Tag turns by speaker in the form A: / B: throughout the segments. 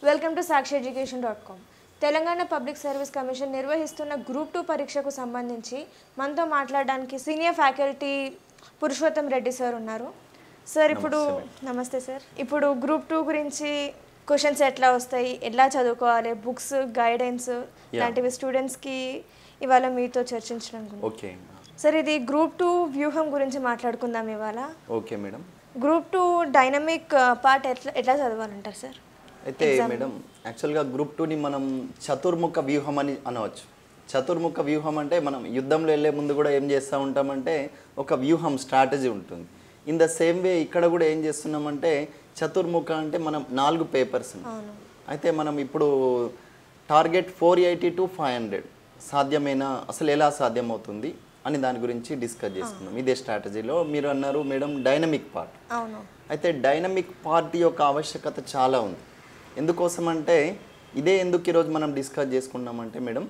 A: Welcome to Sakshi education dot com Telangana public service commission నిర్వహిస్తున్న group two పరీక్షకు సంబంధించి మనతో మాట్లాడడానికి senior faculty Purushottam Reddy sir ఉన్నారు సార్ ఇప్పుడు నమస్తే సార్ ఇప్పుడు గ్రూప్ టూ గురించి క్వశ్చన్స్ ఎట్లా వస్తాయి ఎట్లా చదువుకోవాలి బుక్స్ గైడెన్స్ లాంటివి స్టూడెంట్స్కి ఇవాళ మీతో చర్చించడం గురించి.
B: ఓకే
A: సార్ ఇది గ్రూప్ టూ వ్యూహం గురించి మాట్లాడుకుందాం ఇవాళ
B: okay madam
A: group two dynamic part ఎట్లా ఎట్లా చదవాలంటారు సార్
B: అయితే మేడం యాక్చువల్గా గ్రూప్ టూని మనం చతుర్ముఖ వ్యూహం అని అనవచ్చు చతుర్ముఖ వ్యూహం అంటే మనం యుద్ధంలో వెళ్ళే ముందు కూడా ఏం చేస్తూ ఉంటామంటే ఒక వ్యూహం స్ట్రాటజీ ఉంటుంది ఇన్ ద సేమ్ వే ఇక్కడ కూడా ఏం చేస్తున్నామంటే చతుర్ముఖ అంటే మనం నాలుగు పేపర్స్
A: అవును
B: అయితే మనం ఇప్పుడు target four eighty to five hundred సాధ్యమేనా అసలు ఎలా సాధ్యమవుతుంది అని దాని గురించి డిస్కస్ చేసుకుందాం ఇదే స్ట్రాటజీలో మీరు అన్నారు మేడం డైనమిక్ పార్ట్
A: అవును
B: అయితే డైనమిక్ పార్టీ యొక్క ఆవశ్యకత చాలా ఉంది ఎందుకోసం అంటే ఇదే ఎందుకు ఈరోజు మనం డిస్కస్ చేసుకున్నామంటే మేడం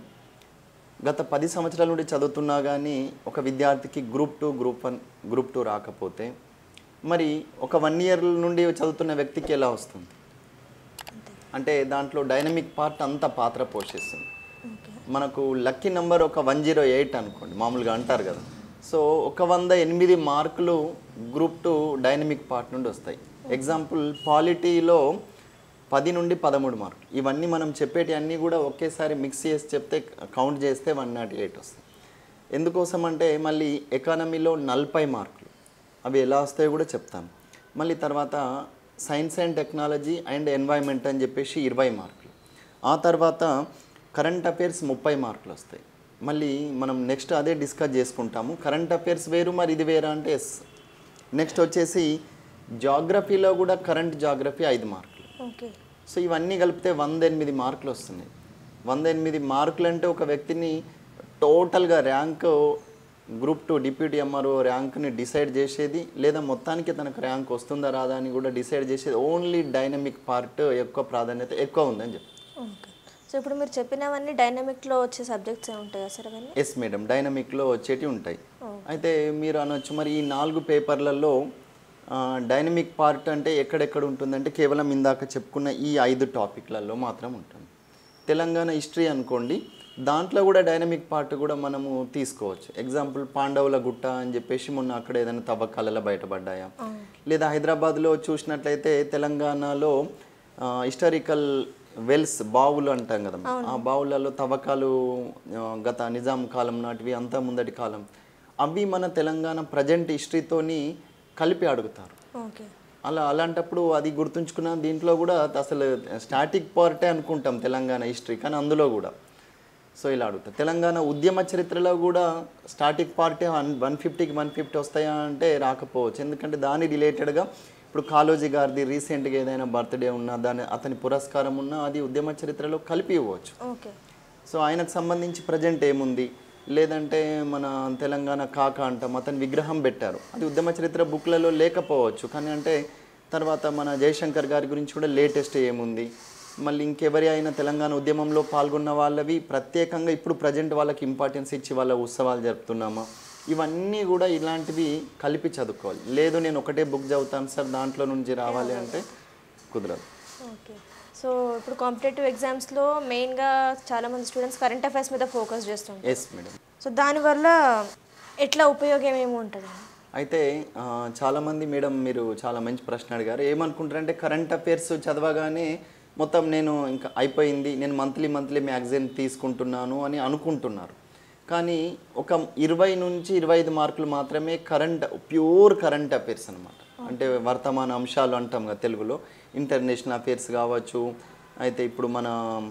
B: గత పది సంవత్సరాల నుండి చదువుతున్నా కానీ ఒక విద్యార్థికి group two group one group two రాకపోతే మరి ఒక వన్ ఇయర్ నుండి చదువుతున్న వ్యక్తికి ఎలా వస్తుంది అంటే దాంట్లో డైనమిక్ పార్ట్ అంత పాత్ర పోషిస్తుంది
A: ఓకే
B: మనకు లక్కీ నెంబర్ ఒక వన్ జీరో ఎయిట్ అనుకోండి మామూలుగా అంటారు కదా సో ఒక వంద ఎనిమిది మార్కులు గ్రూప్ టూ డైనమిక్ పార్ట్ నుండి వస్తాయి ఎగ్జాంపుల్ పాలిటీలో పది నుండి పదమూడు మార్కులు ఇవన్నీ మనం చెప్పేటి అన్నీ కూడా ఒకేసారి మిక్స్ చేసి చెప్తే కౌంట్ చేస్తే వన్ నాట్ ఎయిట్ వస్తాయి ఎందుకోసం అంటే మళ్ళీ ఎకానమీలో నలభై మార్కులు అవి ఎలా వస్తాయో కూడా చెప్తాను మళ్ళీ తర్వాత science and technology and environment అని చెప్పేసి ఇరవై మార్కులు ఆ తర్వాత కరెంట్ అఫైర్స్ ముప్పై మార్కులు వస్తాయి మళ్ళీ మనం నెక్స్ట్ అదే డిస్కస్ చేసుకుంటాము కరెంట్ అఫైర్స్ వేరు మరి ఇది వేరా అంటే ఎస్ నెక్స్ట్ వచ్చేసి జాగ్రఫీలో కూడా కరెంట్ జాగ్రఫీ ఐదు మార్కులు
A: ఓకే
B: సో ఇవన్నీ కలిపితే వంద ఎనిమిది మార్కులు వస్తున్నాయి వంద ఎనిమిది మార్కులు అంటే ఒక వ్యక్తిని టోటల్గా rank group two deputy MRO ర్యాంక్ని డిసైడ్ చేసేది లేదా మొత్తానికి తనకు ర్యాంక్ వస్తుందా రాదా అని కూడా డిసైడ్ చేసేది ఓన్లీ డైనమిక్ పార్ట్ ఎక్కువ ప్రాధాన్యత ఎక్కువ ఉందని చెప్పి
A: ఓకే సో ఇప్పుడు మీరు చెప్పినవన్నీ డైనమిక్లో వచ్చే సబ్జెక్ట్స్ ఉంటాయా సార్ అవన్నీ
B: ఎస్ మేడం డైనమిక్లో వచ్చేటివి ఉంటాయి అయితే మీరు అనొచ్చు మరి ఈ నాలుగు పేపర్లలో డైనమిక్ పార్ట్ అంటే ఎక్కడెక్కడ ఉంటుందంటే కేవలం ఇందాక చెప్పుకున్న ఈ ఐదు టాపిక్లలో మాత్రం ఉంటుంది తెలంగాణ హిస్టరీ అనుకోండి దాంట్లో కూడా డైనమిక్ పార్ట్ కూడా మనము తీసుకోవచ్చు ఎగ్జాంపుల్ పాండవుల గుట్ట అని చెప్పేసి మొన్న అక్కడ ఏదైనా తవ్వకాలలో బయటపడ్డాయా లేదా హైదరాబాద్లో చూసినట్లయితే తెలంగాణలో హిస్టారికల్ వెల్స్ బావులు అంటాం కదా ఆ బావులలో తవ్వకాలు ఆ, గత నిజాం కాలం నాటివి అంతా ముందటి కాలం అవి మన తెలంగాణ ప్రజెంట్ హిస్టరీతోని కలిపి అడుగుతారు
A: ఓకే
B: అలా అలాంటప్పుడు అది గుర్తుంచుకున్న దీంట్లో కూడా అసలు స్టాటిక్ పార్టే అనుకుంటాం తెలంగాణ హిస్టరీ కానీ అందులో కూడా సో ఇలా అడుగుతారు తెలంగాణ ఉద్యమ చరిత్రలో కూడా స్టాటిక్ పార్టీ వన్ వన్ ఫిఫ్టీకి వన్ ఫిఫ్టీ వస్తాయా అంటే రాకపోవచ్చు ఎందుకంటే దాని రిలేటెడ్గా ఇప్పుడు కాలోజీ గారిది రీసెంట్గా ఏదైనా బర్త్డే ఉన్నా దాని అతని పురస్కారం ఉన్నా అది ఉద్యమ చరిత్రలో కలిపి ఇవ్వచ్చు
A: ఓకే
B: సో ఆయనకు సంబంధించి ప్రజెంట్ ఏముంది లేదంటే మన తెలంగాణ కాక అంటాం అతని విగ్రహం పెట్టారు అది ఉద్యమ చరిత్ర బుక్లలో లేకపోవచ్చు కానీ అంటే తర్వాత మన జయశంకర్ గారి గురించి కూడా లేటెస్ట్ ఏముంది మళ్ళీ ఇంకెవరి అయినా తెలంగాణ ఉద్యమంలో పాల్గొన్న వాళ్ళవి ప్రత్యేకంగా ఇప్పుడు ప్రజెంట్ వాళ్ళకి ఇంపార్టెన్స్ ఇచ్చి వాళ్ళ ఉత్సవాలు జరుపుతున్నామా ఇవన్నీ కూడా ఇలాంటివి కలిపి చదువుకోవాలి లేదు నేను ఒకటే బుక్ చదువుతాను సార్ దాంట్లో నుంచి రావాలి అంటే కుదరదు
A: ఓకే సో ఇప్పుడు కాంపిటేటివ్ ఎగ్జామ్స్లో మెయిన్గా చాలామంది స్టూడెంట్స్ కరెంట్ అఫైర్స్ మీద ఫోకస్ చేస్తుంటారు
B: ఎస్ మేడం
A: సో దానివల్ల ఎట్లా ఉపయోగం ఏమి ఉంటుంది
B: అయితే ఆ, చాలామంది మేడం మీరు చాలా మంచి ప్రశ్న అడిగారు ఏమనుకుంటారంటే కరెంట్ అఫైర్స్ చదవగానే మొత్తం నేను ఇంకా అయిపోయింది నేను మంత్లీ మంత్లీ మ్యాగజైన్ తీసుకుంటున్నాను అని అనుకుంటున్నారు కానీ ఒక ఇరవై నుంచి ఇరవై ఐదు మార్కులు మాత్రమే కరెంట్ ప్యూర్ కరెంట్ అఫైర్స్ అనమాట అంటే వర్తమాన అంశాలు అంటాం కదా తెలుగులో ఇంటర్నేషనల్ అఫైర్స్ కావచ్చు అయితే ఇప్పుడు మన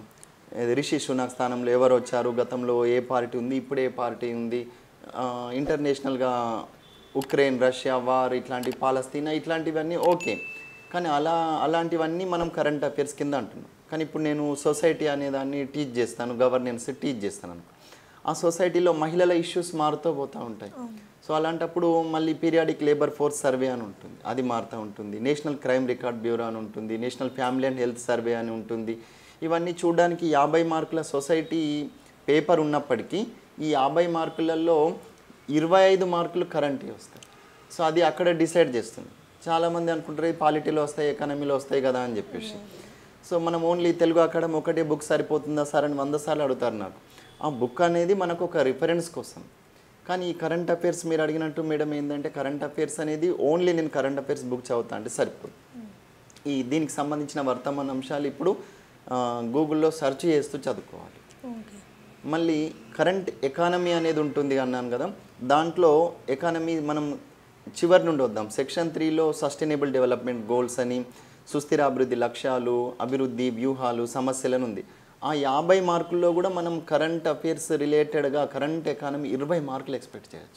B: ఏది రిషి సునాక్ స్థానంలో ఎవరు వచ్చారు గతంలో ఏ పార్టీ ఉంది ఇప్పుడు ఏ పార్టీ ఉంది ఆ, ఇంటర్నేషనల్గా ఉక్రెయిన్ రష్యా వార్ ఇట్లాంటి పాలస్తీనా ఇట్లాంటివన్నీ ఓకే కానీ అలా అలాంటివన్నీ మనం కరెంట్ అఫైర్స్ కింద అంటున్నాం కానీ ఇప్పుడు నేను సొసైటీ అనే దాన్ని టీచ్ చేస్తాను గవర్నెన్స్ టీచ్ చేస్తాను అనుకో ఆ సొసైటీలో మహిళల ఇష్యూస్ మారుతూ పోతూ ఉంటాయి సో అలాంటప్పుడు మళ్ళీ పీరియాడిక్ లేబర్ ఫోర్స్ సర్వే అని ఉంటుంది అది మారుతూ ఉంటుంది నేషనల్ క్రైమ్ రికార్డ్ బ్యూరో అని ఉంటుంది national family and health survey అని ఉంటుంది ఇవన్నీ చూడడానికి యాభై మార్కుల సొసైటీ పేపర్ ఉన్నప్పటికీ ఈ యాభై మార్కులలో ఇరవై ఐదు మార్కులు కరెంట్ వస్తాయి సో అది అక్కడ డిసైడ్ చేస్తుంది చాలామంది అనుకుంటారు ఇది పాలిటీలో వస్తాయి ఎకానమీలో వస్తాయి కదా అని చెప్పేసి సో మనం ఓన్లీ తెలుగు అకాడమీ ఒకటే బుక్ సరిపోతుందా సార్ అని వంద సార్లు అడుగుతారు నాకు ఆ బుక్ అనేది మనకు ఒక రిఫరెన్స్ కోసం కానీ ఈ కరెంట్ అఫైర్స్ మీరు అడిగినట్టు మేడం ఏంటంటే కరెంట్ అఫైర్స్ అనేది ఓన్లీ నేను కరెంట్ అఫైర్స్ బుక్ చదువుతా అంటే సరిపోదు ఈ దీనికి సంబంధించిన వర్తమాన అంశాలు ఇప్పుడు ఆ, గూగుల్లో సెర్చ్ చేస్తూ చదువుకోవాలి
A: ఓకే
B: మళ్ళీ కరెంట్ ఎకానమీ అనేది ఉంటుంది అన్నాను కదా దాంట్లో ఎకానమీ మనం చివరి నుండి వద్దాం సెక్షన్ త్రీలో సస్టైనబుల్ డెవలప్మెంట్ గోల్స్ అని సుస్థిర అభివృద్ధి లక్ష్యాలు అభివృద్ధి వ్యూహాలు సమస్యలను ఉంది ఆ యాభై మార్కుల్లో కూడా మనం కరెంట్ అఫైర్స్ రిలేటెడ్గా కరెంట్ ఎకానమీ ఇరవై మార్కులు ఎక్స్పెక్ట్ చేయొచ్చు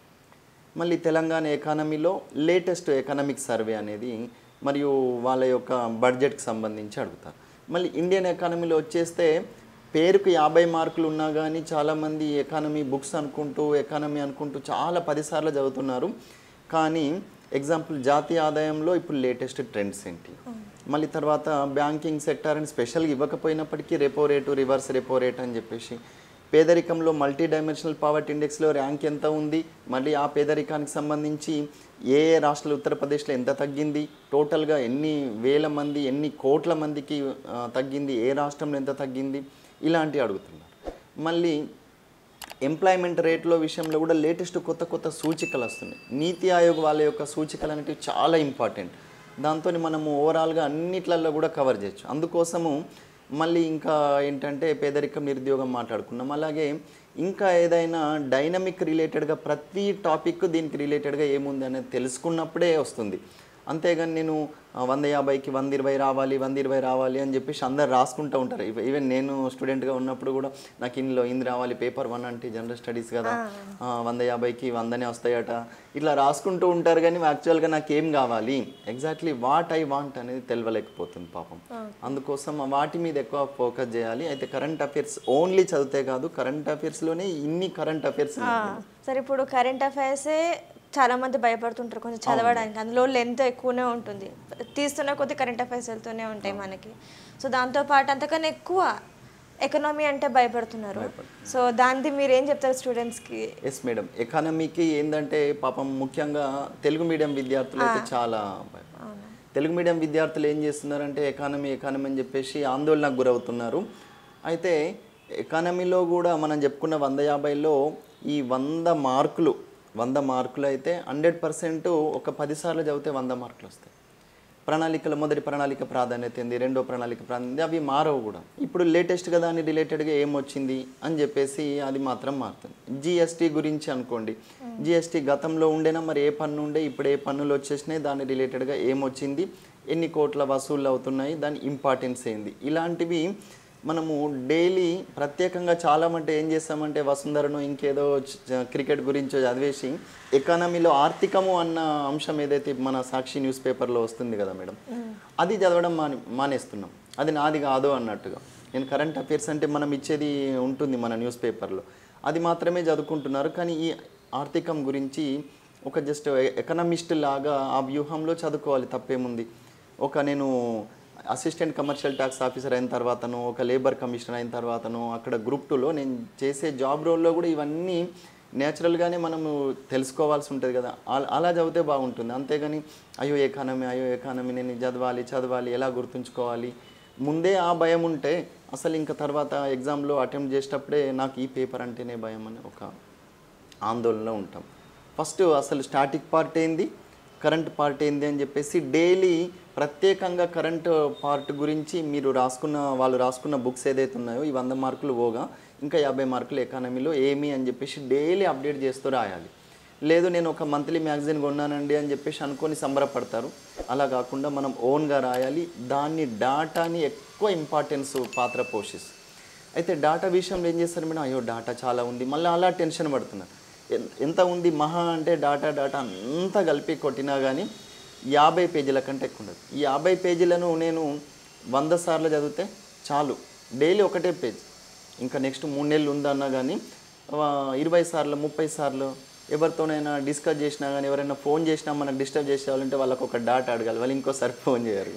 B: మళ్ళీ తెలంగాణ ఎకానమీలో లేటెస్ట్ ఎకనామిక్ సర్వే అనేది మరియు వాళ్ళ యొక్క బడ్జెట్కి సంబంధించి అడుగుతారు మళ్ళీ ఇండియన్ ఎకానమీలో వచ్చేస్తే పేరుకు యాభై మార్కులు ఉన్నా కానీ చాలామంది ఎకానమీ బుక్స్ అనుకుంటూ ఎకానమీ అనుకుంటూ చాలా పదిసార్లు చదువుతున్నారు కానీ ఎగ్జాంపుల్ జాతీయ ఆదాయంలో ఇప్పుడు లేటెస్ట్ ట్రెండ్స్ ఏంటి మళ్ళీ తర్వాత బ్యాంకింగ్ సెక్టర్ అని స్పెషల్గా ఇవ్వకపోయినప్పటికీ repo rate reverse repo rate అని చెప్పేసి పేదరికంలో మల్టీ డైమెన్షనల్ పావర్టీ ఇండెక్స్లో ర్యాంక్ ఎంత ఉంది మళ్ళీ ఆ పేదరికానికి సంబంధించి ఏ ఏ రాష్ట్రాలు ఉత్తరప్రదేశ్లో ఎంత తగ్గింది టోటల్గా ఎన్ని వేల మంది ఎన్ని కోట్ల మందికి ఆ, తగ్గింది ఏ రాష్ట్రంలో ఎంత తగ్గింది ఇలాంటివి అడుగుతున్నారు మళ్ళీ ఎంప్లాయ్మెంట్ రేట్లో విషయంలో కూడా లేటెస్ట్ కొత్త కొత్త సూచికలు వస్తున్నాయి నీతి ఆయోగ్ వాళ్ళ యొక్క సూచికలు అనేవి చాలా ఇంపార్టెంట్ దాంతో మనము ఓవరాల్గా అన్నిట్లలో కూడా కవర్ చేయొచ్చు అందుకోసము మళ్ళీ ఇంకా ఏంటంటే పేదరికం నిరుద్యోగం మాట్లాడుకున్నాం అలాగే ఇంకా ఏదైనా డైనమిక్ రిలేటెడ్గా ప్రతి టాపిక్ దీనికి రిలేటెడ్గా ఏముంది అనేది తెలుసుకున్నప్పుడే వస్తుంది అంతేగాని నేను ఆ, వంద యాభైకి వంద ఇరవై రావాలి వంద ఇరవై రావాలి అని చెప్పేసి అందరు రాసుకుంటూ ఉంటారు ఇవ- ఈవెన్ నేను స్టూడెంట్గా ఉన్నప్పుడు కూడా నాకు ఇందులో ఇంది రావాలి పేపర్ వన్ అంటే జనరల్ స్టడీస్ కదా ఆ, వంద యాభైకి వందనే వస్తాయట ఇట్లా రాసుకుంటూ ఉంటారు కానీ యాక్చువల్గా నాకు ఏం కావాలి ఎగ్జాక్ట్లీ వాట్ ఐ వాంట్ అనేది తెలియలేకపోతుంది పాపం అందుకోసం ఆ వాటి మీద ఎక్కువ ఫోకస్ చేయాలి అయితే కరెంట్ అఫైర్స్ ఓన్లీ చదివితే కాదు కరెంట్ అఫైర్స్లోనే ఇన్ని కరెంట్ అఫైర్స్
A: సరే ఇప్పుడు కరెంట్ అఫైర్సే చాలా మంది భయపడుతుంటారు కొంచెం చదవడానికి అందులో లెంత్ ఎక్కువనే ఉంటుంది తీస్తున్న కొద్ది కరెంట్ అఫైర్స్ వెళ్తూనే ఉంటాయి మనకి సో దాంతో పాటు అంతకన్నా ఎక్కువ ఎకనామీ అంటే భయపడుతున్నారు సో దానికి మీరు ఏం చెప్తారు స్టూడెంట్స్కి
B: ఎస్ మేడం ఎకానమీకి ఏంటంటే పాపం ముఖ్యంగా తెలుగు మీడియం విద్యార్థులు అయితే చాలా భయపడతారు. తెలుగు మీడియం విద్యార్థులు ఏం చేస్తున్నారంటే ఎకానమీ ఎకానమీ అని చెప్పేసి ఆందోళనకు గురవుతున్నారు అయితే ఎకానమీలో కూడా మనం చెప్పుకున్న వంద యాభైలో ఈ వంద మార్కులు వంద మార్కులు అయితే హండ్రెడ్ పర్సెంట్ ఒక పదిసార్లు చదివితే వంద మార్కులు వస్తాయి ప్రణాళికల మొదటి ప్రణాళిక ప్రాధాన్యత ఏంది రెండో ప్రణాళిక ప్రాధాన్యత అవి మారవు కూడా ఇప్పుడు లేటెస్ట్గా దాని రిలేటెడ్గా ఏమొచ్చింది అని చెప్పేసి అది మాత్రం మారుతుంది జిఎస్టీ గురించి అనుకోండి జిఎస్టీ గతంలో ఉండేనా మరి ఏ పన్ను ఉండే ఇప్పుడు ఏ పన్నులు వచ్చేసినాయి దాని రిలేటెడ్గా ఏమొచ్చింది ఎన్ని కోట్ల వసూళ్ళు అవుతున్నాయి దాని ఇంపార్టెన్స్ ఏంది ఇలాంటివి మనము డైలీ ప్రత్యేకంగా చాలా అంటే ఏం చేస్తామంటే వసుంధరను ఇంకేదో చ- క్రికెట్ గురించో చదివేసి ఎకానమీలో ఆర్థికము అన్న అంశం ఏదైతే మన సాక్షి న్యూస్ పేపర్లో వస్తుంది కదా మేడం అది చదవడం మాని మానేస్తున్నాం అది నాది కాదు అన్నట్టుగా నేను కరెంట్ అఫైర్స్ అంటే మనం ఇచ్చేది ఉంటుంది మన న్యూస్ పేపర్లో అది మాత్రమే చదువుకుంటున్నారు కానీ ఈ ఆర్థికం గురించి ఒక జస్ట్ ఎకనమిస్ట్ లాగా ఆ వ్యూహంలో చదువుకోవాలి తప్పేముంది ఒక నేను అసిస్టెంట్ కమర్షియల్ ట్యాక్స్ ఆఫీసర్ అయిన తర్వాతను ఒక లేబర్ కమిషనర్ అయిన తర్వాతను అక్కడ గ్రూప్ టూలో నేను చేసే జాబ్ రోల్లో కూడా ఇవన్నీ నేచురల్గానే మనము తెలుసుకోవాల్సి ఉంటుంది కదా అల- అలా చదివితే బాగుంటుంది అంతేగాని అయ్యో ఎకానమీ అయ్యో ఎకానమీ నేను ఇది చదవాలి చదవాలి ఎలా గుర్తుంచుకోవాలి ముందే ఆ భయం ఉంటే అసలు ఇంకా తర్వాత ఎగ్జామ్లో అటెంప్ట్ చేసేటప్పుడే నాకు ఈ పేపర్ అంటేనే భయం అని ఒక ఆందోళనలో ఉంటాం ఫస్ట్ అసలు స్టాటిక్ పార్ట్ ఏంది కరెంట్ పార్ట్ ఏంది అని చెప్పేసి డైలీ ప్రత్యేకంగా కరెంట్ పార్ట్ గురించి మీరు రాసుకున్న వాళ్ళు రాసుకున్న బుక్స్ ఏదైతే ఉన్నాయో ఈ వంద మార్కులు పోగా ఇంకా యాభై మార్కులు ఎకానమీలో ఏమి అని చెప్పేసి డైలీ అప్డేట్ చేస్తూ రాయాలి లేదు నేను ఒక మంత్లీ మ్యాగజైన్ కొన్నానండి అని చెప్పేసి అనుకొని సంబరపడతారు అలా కాకుండా మనం ఓన్గా రాయాలి దాన్ని డాటాని ఎక్కువ ఇంపార్టెన్స్ పాత్ర పోషిస్తుంది అయితే డాటా విషయంలో ఏం చేస్తారు మేడం అయ్యో డాటా చాలా ఉంది మళ్ళీ అలా టెన్షన్ పడుతున్నారు ఎన్- ఎంత ఉంది మహా అంటే డాటా డాటా అంతా కలిపి కొట్టినా కానీ యాభై పేజీల కంటే ఎక్కువ ఉండదు ఈ యాభై పేజీలను నేను వంద సార్లు చదివితే చాలు డైలీ ఒకటే పేజ్ ఇంకా నెక్స్ట్ మూడు నెలలు ఉందన్నా కానీ ఆ, ఇరవై సార్లు ముప్పై సార్లు ఎవరితోనైనా డిస్కస్ చేసినా కానీ ఎవరైనా ఫోన్ చేసినా మనకు డిస్టర్బ్ చేసే వాళ్ళంటే వాళ్ళకి ఒక డాటా అడగాలి వాళ్ళు ఇంకోసారి ఫోన్ చేయరు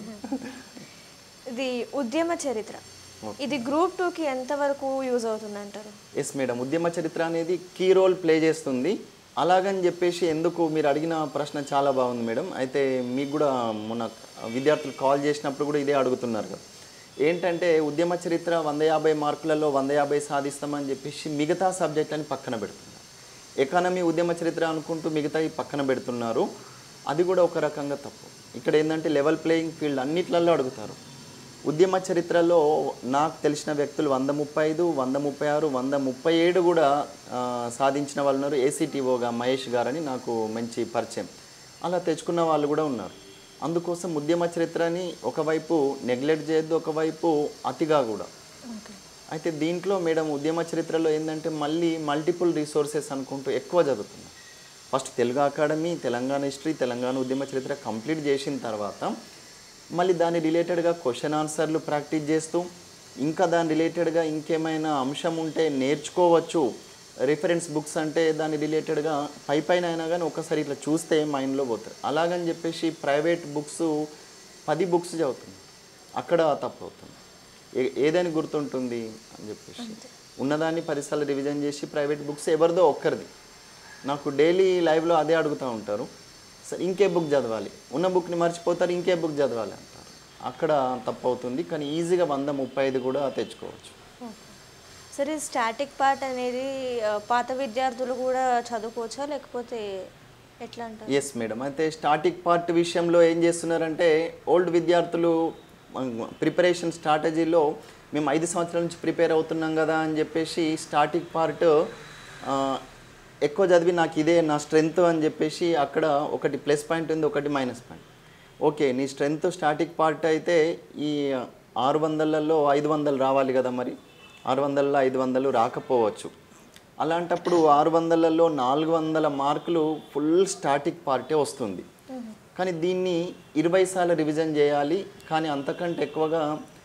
A: ఇది ఉద్యమ చరిత్ర ఇది గ్రూప్ టూకి ఎంతవరకు యూజ్ అవుతుంది అంటారు
B: ఎస్ మేడం ఉద్యమ చరిత్ర అనేది కీ రోల్ ప్లే చేస్తుంది అలాగని చెప్పేసి ఎందుకు మీరు అడిగిన ప్రశ్న చాలా బాగుంది మేడం అయితే మీకు కూడా మొన్న విద్యార్థులు కాల్ చేసినప్పుడు కూడా ఇదే అడుగుతున్నారు కదా ఏంటంటే ఉద్యమ చరిత్ర వంద యాభై మార్కులలో వంద యాభై సాధిస్తామని చెప్పేసి మిగతా సబ్జెక్టులని పక్కన పెడుతున్నారు ఎకానమీ ఉద్యమ చరిత్ర అనుకుంటూ మిగతా పక్కన పెడుతున్నారు అది కూడా ఒక రకంగా తప్పు ఇక్కడ ఏంటంటే లెవెల్ ప్లేయింగ్ ఫీల్డ్ అన్నిట్లలో అడుగుతారు ఉద్యమ చరిత్రలో నాకు తెలిసిన వ్యక్తులు వంద ముప్పై ఐదు వంద ముప్పై ఆరు వంద ముప్పై ఏడు కూడా ఆ, సాధించిన వాళ్ళు ఉన్నారు ఏసీటీఓగా మహేష్ గారని నాకు మంచి పరిచయం అలా తెచ్చుకున్న వాళ్ళు కూడా ఉన్నారు అందుకోసం ఉద్యమ చరిత్రని ఒకవైపు నెగ్లెక్ట్ చేయొద్దు ఒకవైపు అతిగా కూడా
A: ఓకే
B: అయితే దీంట్లో మేడం ఉద్యమ చరిత్రలో ఏంటంటే మళ్ళీ మల్టిపుల్ రిసోర్సెస్ అనుకుంటూ ఎక్కువ చదువుతున్నాం first Telugu academy Telangana history Telangana ఉద్యమ చరిత్ర కంప్లీట్ చేసిన తర్వాత మళ్ళీ దాని రిలేటెడ్గా క్వశ్చన్ ఆన్సర్లు ప్రాక్టీస్ చేస్తూ ఇంకా దాని రిలేటెడ్గా ఇంకేమైనా అంశం ఉంటే నేర్చుకోవచ్చు రిఫరెన్స్ బుక్స్ అంటే దాని రిలేటెడ్గా పై పైన అయినా కానీ ఒకసారి ఇట్లా చూస్తే మైండ్లో పోతారు అలాగని చెప్పేసి ప్రైవేట్ బుక్స్ పది బుక్స్ చదువుతుంది అక్కడ తప్పు అవుతుంది ఏ ఏదని గుర్తుంటుంది అని చెప్పేసి ఉన్నదాన్ని పదిసార్లు రివిజన్ చేసి ప్రైవేట్ బుక్స్ ఎవరిదో ఒక్కరిది నాకు డైలీ లైవ్లో అదే అడుగుతూ ఉంటారు సరే ఇంకే బుక్ చదవాలి ఉన్న బుక్ని మర్చిపోతారు ఇంకే బుక్ చదవాలి అంటారు అక్కడ తప్పు అవుతుంది కానీ ఈజీగా వంద ముప్పై ఐదు కూడా తెచ్చుకోవచ్చు
A: సరే స్టాటిక్ పార్ట్ అనేది ఆ, పాత విద్యార్థులు కూడా చదువుకోవచ్చా లేకపోతే ఎట్లా అంటారు
B: ఎస్ మేడం అయితే స్టాటిక్ పార్ట్ విషయంలో ఏం చేస్తున్నారంటే ఓల్డ్ విద్యార్థులు ప్రిపరేషన్ స్ట్రాటజీలో మేము ఐదు సంవత్సరాల నుంచి ప్రిపేర్ అవుతున్నాం కదా అని చెప్పేసి స్టాటిక్ పార్ట్ ఎక్కువ చదివి నాకు ఇదే నా స్ట్రెంగ్త్ అని చెప్పేసి అక్కడ ఒకటి ప్లస్ పాయింట్ ఉంది ఒకటి మైనస్ పాయింట్ ఓకే నీ స్ట్రెంగ్త్ స్టాటిక్ పార్ట్ అయితే ఈ ఆరు వందలలో ఐదు వందలు రావాలి కదా మరి ఆరు వందలలో ఐదు వందలు రాకపోవచ్చు అలాంటప్పుడు ఆరు వందలలో నాలుగు వందల మార్కులు ఫుల్ స్టాటిక్ పార్టే వస్తుంది కానీ దీన్ని ఇరవై సార్లు రివిజన్ చేయాలి కానీ అంతకంటే ఎక్కువగా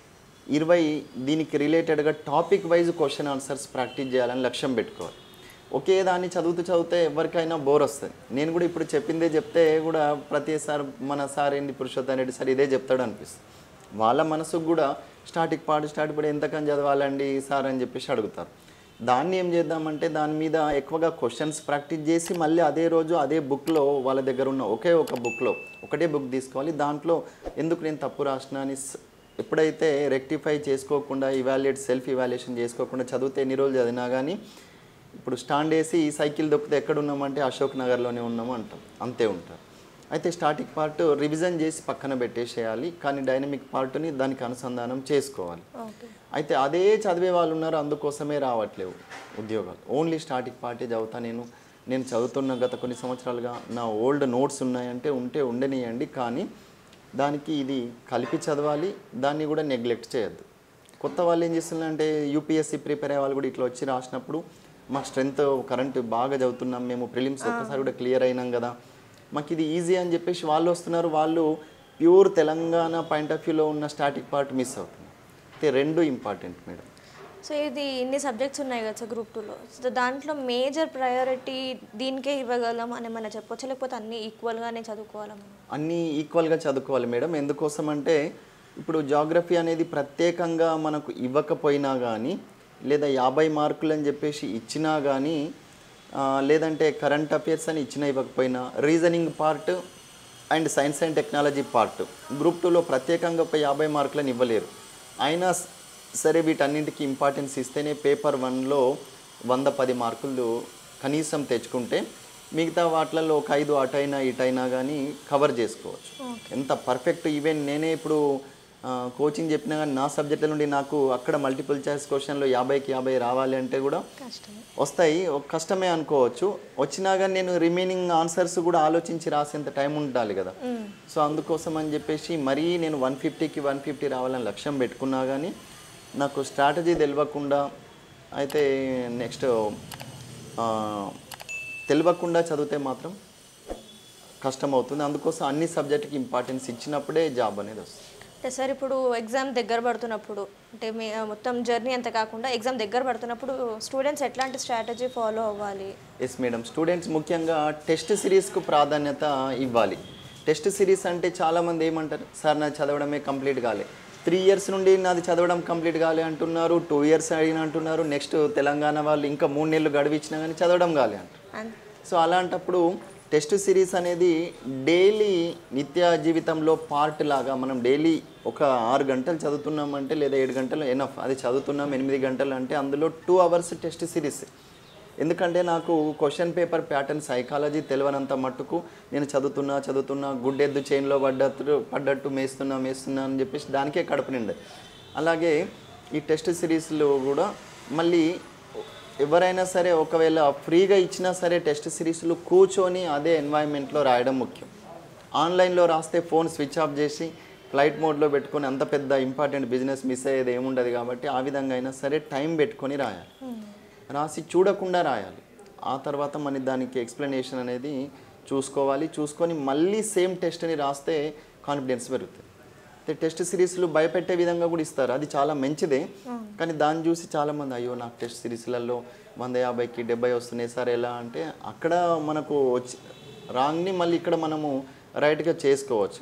B: ఇరవై దీనికి రిలేటెడ్గా topic wise question answers practice చేయాలని లక్ష్యం పెట్టుకోవాలి ఒకే దాన్ని చదువుతూ చదివితే ఎవరికైనా బోర్ వస్తుంది నేను కూడా ఇప్పుడు చెప్పిందే చెప్తే కూడా ప్రతిసారి మన సార్ ఏంటి పురుషోత్తం రెడ్డి సార్ ఇదే చెప్తాడు అనిపిస్తుంది వాళ్ళ మనసుకు కూడా స్టాటిక్ పార్ట్ స్టార్ట్ పడి ఎంతకని చదవాలండి సార్ అని చెప్పేసి అడుగుతారు దాన్ని ఏం చేద్దామంటే దాని మీద ఎక్కువగా క్వశ్చన్స్ ప్రాక్టీస్ చేసి మళ్ళీ అదే రోజు అదే బుక్లో వాళ్ళ దగ్గర ఉన్న ఒకే ఒక బుక్లో ఒకటే బుక్ తీసుకోవాలి దాంట్లో ఎందుకు నేను తప్పు రాసిన అని స- ఎప్పుడైతే రెక్టిఫై చేసుకోకుండా ఇవాల్యుయేట్ సెల్ఫ్ ఇవాల్యుయేషన్ చేసుకోకుండా చదివితే ఎన్ని రోజులు చదివినా కానీ ఇప్పుడు స్టాండ్ వేసి సైకిల్ దొక్కితే ఎక్కడ ఉన్నామంటే అశోక్ నగర్లోనే ఉన్నాము అంటాం అంతే ఉంటారు అయితే స్టాటిక్ పార్ట్ రివిజన్ చేసి పక్కన పెట్టేసేయాలి కానీ డైనమిక్ పార్ట్ని దానికి అనుసంధానం చేసుకోవాలి
A: ఓకే
B: అయితే అదే చదివే వాళ్ళు ఉన్నారు అందుకోసమే రావట్లేవు ఉద్యోగాలు ఓన్లీ స్టాటిక్ పార్టీ చదువుతా నేను నేను చదువుతున్న గత కొన్ని సంవత్సరాలుగా నా ఓల్డ్ నోట్స్ ఉన్నాయంటే ఉంటే ఉండనియండి కానీ దానికి ఇది కలిపి చదవాలి దాన్ని కూడా నెగ్లెక్ట్ చేయొద్దు కొత్త వాళ్ళు ఏం చేస్తున్నారంటే యూపీఎస్సీ ప్రిపేర్ అయ్యే వాళ్ళు కూడా ఇట్లా వచ్చి రాసినప్పుడు మా స్ట్రెంత్ కరెంట్ బాగా చదువుతున్నాం మేము ప్రిలిమ్స్ ఒక్కసారి కూడా క్లియర్ అయినాం కదా మాకు ఇది ఈజీ అని చెప్పేసి వాళ్ళు వస్తున్నారు వాళ్ళు ప్యూర్ తెలంగాణ పాయింట్ ఆఫ్ వ్యూలో ఉన్న స్టాటిక్ పార్ట్ మిస్ అవుతుంది అయితే రెండు ఇంపార్టెంట్ మేడం
A: సో ఇది ఇన్ని సబ్జెక్ట్స్ ఉన్నాయి కదా సార్ గ్రూప్ టూలో సో దాంట్లో మేజర్ ప్రయారిటీ దీనికే ఇవ్వగలం అని మనం చెప్పొచ్చు లేకపోతే అన్ని ఈక్వల్గానే చదువుకోవాలా మనం
B: అన్నీ ఈక్వల్గా చదువుకోవాలి మేడం ఎందుకోసం అంటే ఇప్పుడు జాగ్రఫీ అనేది ప్రత్యేకంగా మనకు ఇవ్వకపోయినా కానీ లేదా యాభై మార్కులు అని చెప్పేసి ఇచ్చినా కానీ ఆ, లేదంటే కరెంట్ అఫేర్స్ అని ఇచ్చినా ఇవ్వకపోయినా reasoning part and science and technology part group టూలో ప్రత్యేకంగా ఒక యాభై మార్కులను ఇవ్వలేరు అయినా స- సరే వీటన్నింటికి ఇంపార్టెన్స్ ఇస్తేనే పేపర్ వన్లో వంద పది మార్కులు కనీసం తెచ్చుకుంటే మిగతా వాటిలలో ఒక ఐదు అటైనా ఇటైనా కానీ కవర్ చేసుకోవచ్చు ఎంత పర్ఫెక్ట్ ఈవెన్ నేనే ఇప్పుడు కోచింగ్ చెప్పినా కానీ నా సబ్జెక్టుల నుండి నాకు అక్కడ మల్టిపుల్ చాయిస్ క్వశ్చన్లో యాభైకి యాభై రావాలి అంటే కూడా
A: కష్టమే
B: వస్తాయి ఒక కష్టమే అనుకోవచ్చు వచ్చినా కానీ నేను రిమైనింగ్ ఆన్సర్స్ కూడా ఆలోచించి రాసేంత టైం ఉండాలి కదా సో అందుకోసం అని చెప్పేసి మరీ నేను వన్ ఫిఫ్టీకి వన్ ఫిఫ్టీ రావాలని లక్ష్యం పెట్టుకున్నా కానీ నాకు స్ట్రాటజీ తెలియకుండా అయితే నెక్స్ట్ తెలియకుండా చదివితే మాత్రం కష్టం అవుతుంది అందుకోసం అన్ని సబ్జెక్టుకి ఇంపార్టెన్స్ ఇచ్చినప్పుడే జాబ్ అనేది వస్తుంది
A: అంటే సార్ ఇప్పుడు ఎగ్జామ్ దగ్గర పడుతున్నప్పుడు అంటే మీ మొత్తం జర్నీ అంత కాకుండా ఎగ్జామ్ దగ్గర పడుతున్నప్పుడు స్టూడెంట్స్ ఎట్లాంటి స్ట్రాటజీ ఫాలో అవ్వాలి
B: ఎస్ మేడం స్టూడెంట్స్ ముఖ్యంగా టెస్ట్ సిరీస్కు ప్రాధాన్యత ఇవ్వాలి టెస్ట్ సిరీస్ అంటే చాలామంది ఏమంటారు సార్ నాది చదవడమే కంప్లీట్ కాలే త్రీ ఇయర్స్ నుండి నాది చదవడం కంప్లీట్ కాలే అంటున్నారు టూ ఇయర్స్ అడిగిన అంటున్నారు నెక్స్ట్ తెలంగాణ వాళ్ళు ఇంకా మూడు నెలలు గడువు ఇచ్చినా కానీ చదవడం కాలే అంటారు
A: అండ్
B: సో అలాంటప్పుడు టెస్ట్ సిరీస్ అనేది డైలీ నిత్య జీవితంలో పార్ట్ లాగా మనం డైలీ ఒక ఆరు గంటలు చదువుతున్నామంటే లేదా ఏడు గంటలు ఎనఫ్ అది చదువుతున్నాం ఎనిమిది గంటలు అంటే అందులో టూ అవర్స్ టెస్ట్ సిరీస్ ఎందుకంటే నాకు క్వశ్చన్ పేపర్ ప్యాటర్న్ సైకాలజీ తెలియనంత మట్టుకు నేను చదువుతున్నా చదువుతున్నా గుడ్డెద్దు చైన్లో పడ్డట్టు పడ్డట్టు మేస్తున్నా మేస్తున్నా అని చెప్పేసి దానికే కడుపు నిండే అలాగే ఈ టెస్ట్ సిరీస్లో కూడా మళ్ళీ ఎవరైనా సరే ఒకవేళ ఫ్రీగా ఇచ్చినా సరే టెస్ట్ సిరీస్లు కూర్చొని అదే ఎన్వైర్న్మెంట్లో రాయడం ముఖ్యం ఆన్లైన్లో రాస్తే ఫోన్ స్విచ్ ఆఫ్ చేసి ఫ్లైట్ మోడ్లో పెట్టుకొని అంత పెద్ద ఇంపార్టెంట్ బిజినెస్ మిస్ అయ్యేది ఏముండదు కాబట్టి ఆ విధంగా అయినా సరే టైం పెట్టుకొని రాయాలి రాసి చూడకుండా రాయాలి ఆ తర్వాత మన దానికి ఎక్స్ప్లెనేషన్ అనేది చూసుకోవాలి చూసుకొని మళ్ళీ సేమ్ టెస్ట్ని రాస్తే కాన్ఫిడెన్స్ పెరుగుతుంది అయితే టెస్ట్ సిరీస్లు భయపెట్టే విధంగా కూడా ఇస్తారు అది చాలా మంచిదే కానీ దాన్ని చూసి చాలామంది అయ్యో నాకు టెస్ట్ సిరీస్లలో వంద యాభైకి డెబ్బై వస్తున్నాయి సార్ ఎలా అంటే అక్కడ మనకు వచ్చి రాంగ్ని మళ్ళీ ఇక్కడ మనము రైట్గా చేసుకోవచ్చు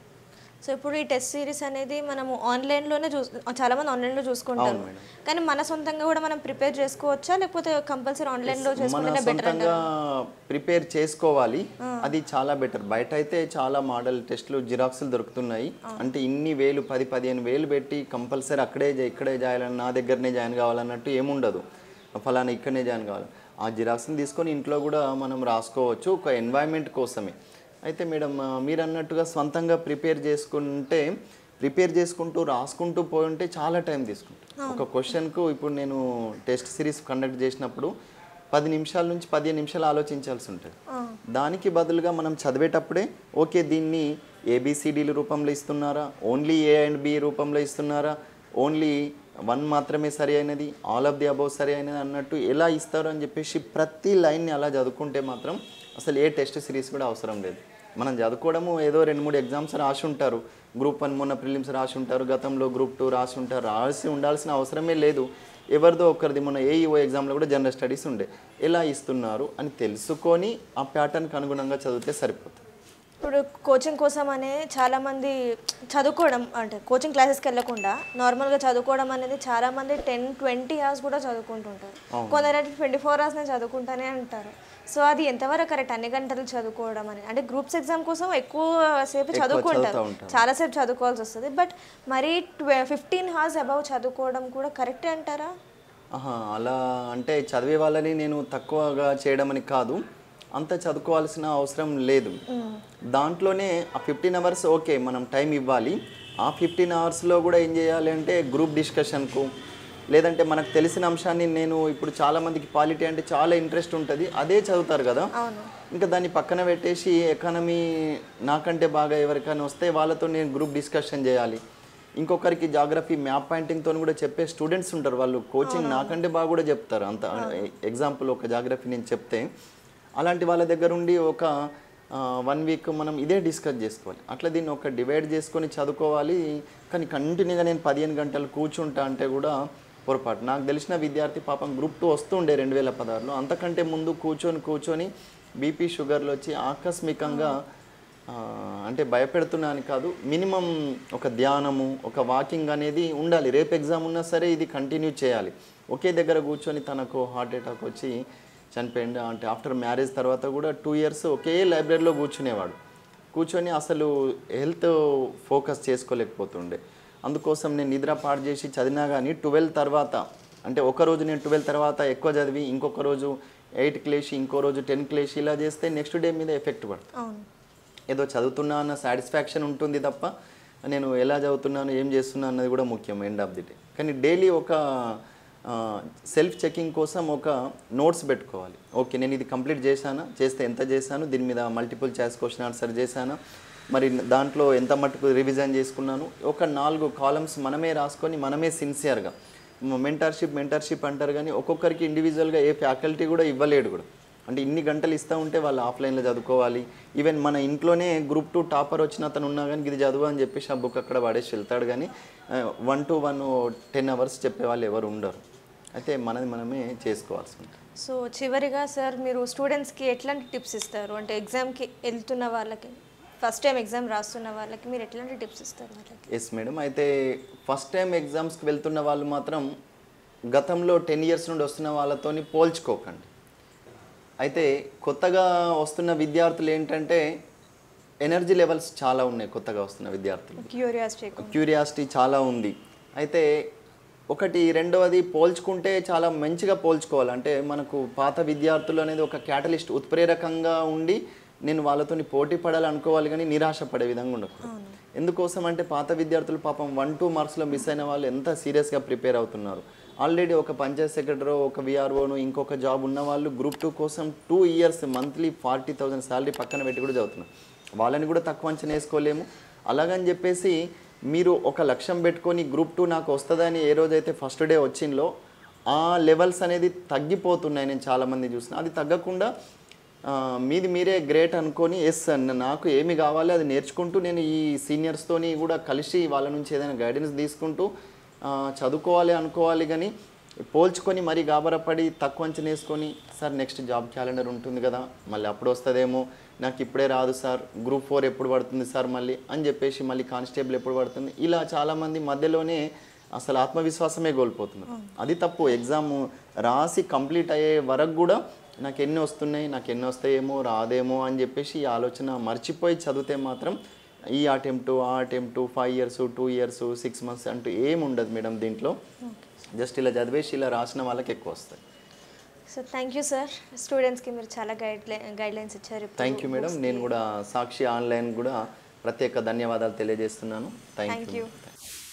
A: సో ఇప్పుడు ఈ టెస్ట్ సిరీస్ అనేది మనము ఆన్లైన్లోనే చూ చాలా మంది ఆన్లైన్లో చూసుకుంటారు
B: మేడం.
A: కానీ మన సొంతంగా కూడా మనం ప్రిపేర్ చేసుకోవచ్చా లేకపోతే కంపల్సరీ ఆన్లైన్లో
B: మన
A: చేసుకుంటేనే బెటర్
B: సొంతంగా ప్రిపేర్ చేసుకోవాలి అది చాలా బెటర్ బయట అయితే చాలా మోడల్ టెస్ట్లు జిరాక్స్లు దొరుకుతున్నాయి అంటే ఇన్ని వేలు పది పదిహేను వేలు పెట్టి కంపల్సరీ అక్కడే జా- ఇక్కడే జాయాలని నా దగ్గరనే జాయిన్ కావాలన్నట్టు ఏముండదు ఫలానా ఇక్కడనే జాయిన్ కావాలి ఆ జిరాక్స్ని తీసుకొని ఇంట్లో కూడా మనం రాసుకోవచ్చు ఒక ఎన్వైర్న్మెంట్ కోసమే అయితే మేడం ఆ, మీరు అన్నట్టుగా సొంతంగా ప్రిపేర్ చేసుకుంటే ప్రిపేర్ చేసుకుంటూ రాసుకుంటూ పోయి ఉంటే చాలా టైం తీసుకుంటుంది ఒక క్వశ్చన్కు ఇప్పుడు నేను టెస్ట్ సిరీస్ కండక్ట్ చేసినప్పుడు పది నిమిషాల నుంచి పదిహేను నిమిషాలు ఆలోచించాల్సి ఉంటుంది దానికి బదులుగా మనం చదివేటప్పుడే ఓకే దీన్ని ఏబిసిడీల రూపంలో ఇస్తున్నారా ఓన్లీ ఏ అండ్ బి రూపంలో ఇస్తున్నారా ఓన్లీ వన్ మాత్రమే సరి అయినది ఆల్ ఆఫ్ ది అబౌవ్ సరి అయినది అన్నట్టు ఎలా ఇస్తారు అని చెప్పేసి ప్రతి లైన్ని అలా చదువుకుంటే మాత్రం అసలు ఏ టెస్ట్ సిరీస్ కూడా అవసరం లేదు మనం చదువుకోవడము ఏదో రెండు మూడు ఎగ్జామ్స్ రాసి ఉంటారు గ్రూప్ వన్ మొన్న ప్రిలిమ్స్ రాసి ఉంటారు గతంలో గ్రూప్ టూ రాసి ఉంటారు రాసి ఉండాల్సిన అవసరమే లేదు ఎవరిదో ఒకరిది మొన్న ఏఈఓ ఎగ్జామ్లో కూడా జనరల్ స్టడీస్ ఉండే ఎలా ఇస్తున్నారు అని తెలుసుకొని ఆ ప్యాటర్న్కి అనుగుణంగా చదివితే సరిపోతుంది
A: ఇప్పుడు కోచింగ్ కోసం అనే చాలా మంది చదువుకోవడం అంటే కోచింగ్ క్లాసెస్కి వెళ్ళకుండా నార్మల్గా చదువుకోవడం అనేది చాలా మంది టెన్ ట్వంటీ అవర్స్ కూడా చదువుకుంటుంటారు కొందరు ట్వంటీ ఫోర్ అవర్స్ నేను చదువుకుంటానే అంటారు సో అది ఎంతవరకు కరెక్ట్ అన్ని గంటలు చదువుకోవడం అని అంటే గ్రూప్స్ ఎగ్జామ్ కోసం ఎక్కువ సేపు చదువుకుంటారు
B: చదువుతా ఉంటారు.
A: చాలాసేపు చదువుకోవాల్సి వస్తుంది బట్ మరి ఫిఫ్టీన్ అవర్స్ అబౌవ్ చదువుకోవడం కూడా కరెక్టే అంటారా
B: ఆహా అలా అంటే చదివే వాళ్ళని నేను తక్కువగా చేయడం అని కాదు అంత చదువుకోవాల్సిన అవసరం లేదు దాంట్లోనే ఆ ఫిఫ్టీన్ అవర్స్ ఓకే మనం టైం ఇవ్వాలి ఆ ఫిఫ్టీన్ అవర్స్లో కూడా ఏం చేయాలి అంటే గ్రూప్ డిస్కషన్కు లేదంటే మనకు తెలిసిన అంశాన్ని నేను ఇప్పుడు చాలా మందికి పాలిటీ అంటే చాలా ఇంట్రెస్ట్ ఉంటుంది అదే చదువుతారు కదా
A: అవును
B: ఇంకా దాన్ని పక్కన పెట్టేసి ఎకానమీ నాకంటే బాగా ఎవరికైనా వస్తే వాళ్ళతో నేను గ్రూప్ డిస్కషన్ చేయాలి ఇంకొకరికి జాగ్రఫీ మ్యాప్ పాయింటింగ్తో కూడా చెప్పే స్టూడెంట్స్ ఉంటారు వాళ్ళు కోచింగ్ నాకంటే బాగా కూడా చెప్తారు అంత ఎగ్జాంపుల్ ఒక జాగ్రఫీ నేను చెప్తే అలాంటి వాళ్ళ దగ్గర ఉండి ఒక వన్ వీక్ మనం ఇదే డిస్కస్ చేసుకోవాలి అట్లా దీన్ని ఒక డివైడ్ చేసుకొని చదువుకోవాలి కానీ కంటిన్యూగా నేను పదిహేను గంటలు కూర్చుంటా అంటే కూడా పొరపాటు నాకు తెలిసిన విద్యార్థి పాపం గ్రూప్ టూ వస్తుండే రెండు వేల పదహారులో అంతకంటే ముందు కూర్చొని కూర్చొని బీపీ షుగర్లు వచ్చి ఆకస్మికంగా ఆ, అంటే భయపెడుతున్నా అని కాదు మినిమం ఒక ధ్యానము ఒక వాకింగ్ అనేది ఉండాలి రేపు ఎగ్జామ్ ఉన్నా సరే ఇది కంటిన్యూ చేయాలి ఒకే దగ్గర కూర్చొని తనకు హార్ట్ అటాక్ వచ్చి చనిపోయింది అంటే ఆఫ్టర్ మ్యారేజ్ తర్వాత కూడా టూ ఇయర్స్ ఒకే లైబ్రరీలో కూర్చునేవాడు కూర్చొని అసలు హెల్త్ ఫోకస్ చేసుకోలేకపోతుండే అందుకోసం నేను నిద్ర పాడు చేసి చదివినా కానీ ట్వెల్వ్ తర్వాత అంటే ఒక రోజు నేను ట్వెల్వ్ తర్వాత ఎక్కువ చదివి ఇంకొక రోజు ఎయిట్కి లేచి ఇంకో రోజు టెన్కి లేచి ఇలా చేస్తే నెక్స్ట్ డే మీద ఎఫెక్ట్ పడుతుంది
A: అవును
B: ఏదో చదువుతున్నా అన్న సాటిస్ఫాక్షన్ ఉంటుంది తప్ప నేను ఎలా చదువుతున్నాను ఏం చేస్తున్నా అన్నది కూడా ముఖ్యం ఎండ్ ఆఫ్ ది డే కానీ డైలీ ఒక సెల్ఫ్ చెకింగ్ కోసం ఒక నోట్స్ పెట్టుకోవాలి ఓకే నేను ఇది కంప్లీట్ చేశానా చేస్తే ఎంత చేశాను దీని మీద మల్టిపుల్ చాయిస్ క్వశ్చన్ ఆన్సర్ చేశానా మరి దాంట్లో ఎంత మట్టుకు రివిజన్ చేసుకున్నాను ఒక నాలుగు కాలమ్స్ మనమే రాసుకొని మనమే సిన్సియర్గా మెంటర్షిప్ మెంటర్షిప్ అంటారు కానీ ఒక్కొక్కరికి ఇండివిజువల్గా ఏ ఫ్యాకల్టీ కూడా ఇవ్వలేడు కూడా అంటే ఇన్ని గంటలు ఇస్తూ ఉంటే వాళ్ళు ఆఫ్లైన్లో చదువుకోవాలి ఈవెన్ మన ఇంట్లోనే గ్రూప్ టూ టాపర్ వచ్చిన అతను ఉన్నా కానీ ఇది చదువు అని చెప్పేసి ఆ బుక్ అక్కడ పడేసి వెళ్తాడు కానీ one to one ten hours చెప్పే వాళ్ళు ఎవరు ఉండరు అయితే మనది మనమే చేసుకోవాల్సి ఉంటుంది
A: సో చివరిగా సార్ మీరు స్టూడెంట్స్కి ఎట్లాంటి టిప్స్ ఇస్తారు అంటే ఎగ్జామ్కి వెళ్తున్న వాళ్ళకి ఫస్ట్ టైం ఎగ్జామ్ రాస్తున్న వాళ్ళకి మీరు ఎట్లాంటి టిప్స్ ఇస్తారు వాళ్ళకి
B: ఎస్ మేడం అయితే ఫస్ట్ టైం ఎగ్జామ్స్కి వెళ్తున్న వాళ్ళు మాత్రం గతంలో టెన్ ఇయర్స్ నుండి వస్తున్న వాళ్ళతోని పోల్చుకోకండి అయితే కొత్తగా వస్తున్న విద్యార్థులు ఏంటంటే ఎనర్జీ లెవెల్స్ చాలా ఉన్నాయి కొత్తగా వస్తున్న విద్యార్థులు
A: క్యూరియాసిటీ
B: క్యూరియాసిటీ చాలా ఉంది అయితే ఒకటి రెండవది పోల్చుకుంటే చాలా మంచిగా పోల్చుకోవాలి అంటే మనకు పాత విద్యార్థులు అనేది ఒక క్యాటలిస్ట్ ఉత్ప్రేరకంగా ఉండి నేను వాళ్ళతోని పోటీ పడాలి అనుకోవాలి కానీ నిరాశ పడే విధంగా ఉండకూడదు ఎందుకోసం అంటే పాత విద్యార్థులు పాపం వన్ టూ మార్క్స్లో మిస్ అయిన వాళ్ళు ఎంత సీరియస్గా ప్రిపేర్ అవుతున్నారు ఆల్రెడీ ఒక పంచాయత్ సెక్రటరీ ఒక విఆర్ఓను ఇంకొక జాబ్ ఉన్న వాళ్ళు గ్రూప్ టూ కోసం two years monthly forty thousand salary పక్కన పెట్టి కూడా చదువుతున్నారు వాళ్ళని కూడా తక్కువ అంచనా వేసుకోలేము అలాగని చెప్పేసి మీరు ఒక లక్ష్యం పెట్టుకొని గ్రూప్ టూ నాకు వస్తుందని ఏ రోజైతే ఫస్ట్ డే వచ్చిందో ఆ లెవెల్స్ అనేది తగ్గిపోతున్నాయి నేను చాలామంది చూసిన అది తగ్గకుండా ఆ, మీది మీరే గ్రేట్ అనుకొని ఎస్ నాకు ఏమి కావాలి అది నేర్చుకుంటూ నేను ఈ సీనియర్స్తోని కూడా కలిసి వాళ్ళ నుంచి ఏదైనా గైడెన్స్ తీసుకుంటూ ఆ, చదువుకోవాలి అనుకోవాలి కానీ పోల్చుకొని మరీ గాబరపడి తక్కువ అంచనా వేసుకొని సార్ నెక్స్ట్ జాబ్ క్యాలెండర్ ఉంటుంది కదా మళ్ళీ అప్పుడు వస్తుందేమో నాకు ఇప్పుడే రాదు సార్ గ్రూప్ ఫోర్ ఎప్పుడు పడుతుంది సార్ మళ్ళీ అని చెప్పేసి మళ్ళీ కానిస్టేబుల్ ఎప్పుడు పడుతుంది ఇలా చాలామంది మధ్యలోనే అసలు ఆత్మవిశ్వాసమే కోల్పోతున్నారు అది తప్పు ఎగ్జామ్ రాసి కంప్లీట్ అయ్యే వరకు కూడా నాకు ఎన్ని వస్తున్నాయి నాకు ఎన్ని వస్తాయేమో రాదేమో అని చెప్పేసి ఈ ఆలోచన మర్చిపోయి చదివితే మాత్రం ఈ అటెంప్ట్ ఆ attempt five years two years six months అంటూ ఏం ఉండదు మేడం దీంట్లో జస్ట్ ఇలా చదివేసి ఇలా రాసిన వాళ్ళకి ఎక్కువ వస్తాయి
A: సో థ్యాంక్ యూ సార్ స్టూడెంట్స్కి మీరు చాలా గైడ్ గైడ్లైన్స్ ఇచ్చారు ఇప్పుడు
B: థ్యాంక్ యూ మేడం నేను కూడా సాక్షి ఆన్లైన్ కూడా ప్రత్యేక ధన్యవాదాలు తెలియజేస్తున్నాను థ్యాంక్
A: Thank
B: యూ
A: you.